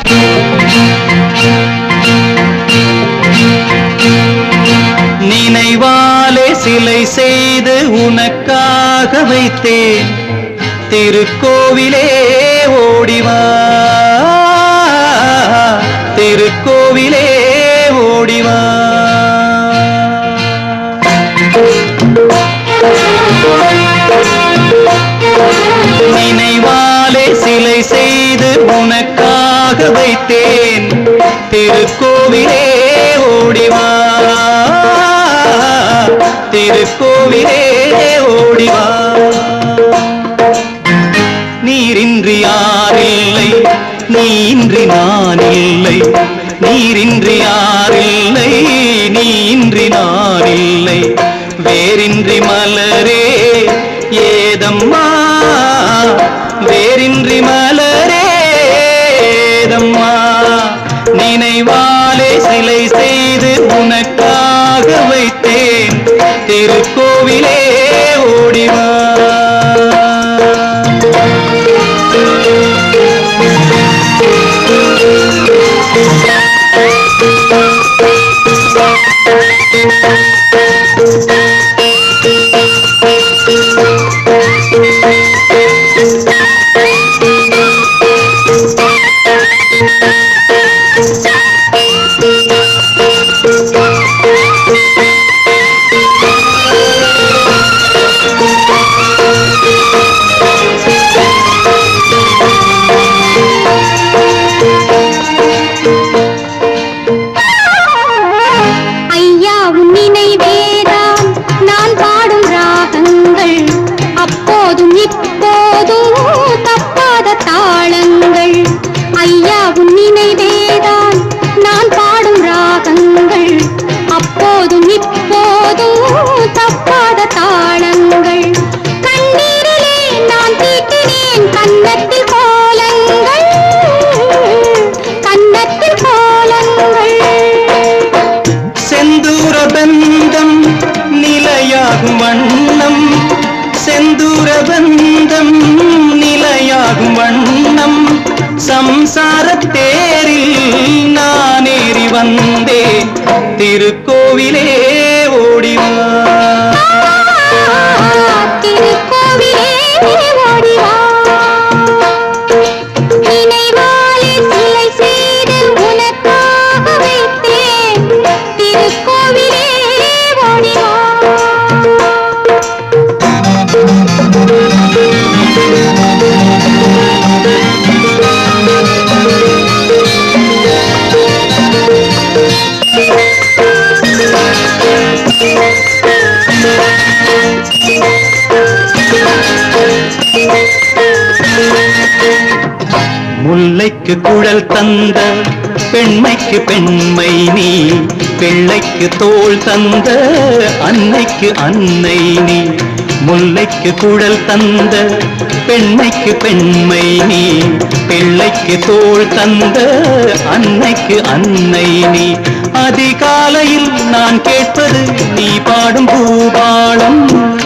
நினைவாலே சிலை செய்து உனக்காக வைத்தேன் திருக்கோவிலே ஓடிவா திருக்கோவிலே ஓடிவா நினைவாலே சிலை செய்து உனக்காக வைத்தேன் திருக்கோவிலே ஓடிவா திருக்கோவிலே ஓடிவா நீரின்றி யாரில்லை நீன்றி நான் இல்லை நீரின்றி யாரில்லை நீன்றி நான் இல்லை வேரின்றி மலரே ஏதம்மா வேரின்றி மலரே ஏதம்மா நினைவாலே சிலை செய்து உனக்காக வைத்தேன் திருக்கோவிலே ஓடிவா ஐயா உன் நினைவேதான் நான் பாடும் ராகங்கள் அப்போதும் இப்போதும் தப்பாத தாளங்கள் ஐயா உன் நினைவேதான் நான் பாடும் ராகங்கள் அப்போதும் இப்போதும் தப்பாத தாளங்கள் கண்ணீரிலே நான் தீட்டினேன் கன்னத்தில் கோலங்கள் கன்னத்தில் கோலங்கள் செந்தூர பந்தம் நிலையாகும் வண்ணம் செந்தூர பந்தம் நிலையாகும் வண்ணம் சம்சார தேரில் நான் ஏறி வந்தேன் திருக்கோவிலே ஓடிவா திருக்கோவிலே ஓடிவா நினைவாலே சிலை செய்து உனக்காக வைத்தேன் திருக்கோவிலே ஓடிவா முல்லைக்கு குழல் தந்த பெண்மைக்கு பெண்மை நீ பிள்ளைக்கு தோள் தந்த அன்னைக்கு அன்னை நீ முல்லைக்கு குழல் தந்த பெண்மைக்கு பெண்மை நீ பிள்ளைக்கு தோள் தந்த அன்னைக்கு அன்னை நீ அதிகாலையில் நான் கேட்பது நீ பாடும் பூபாளம்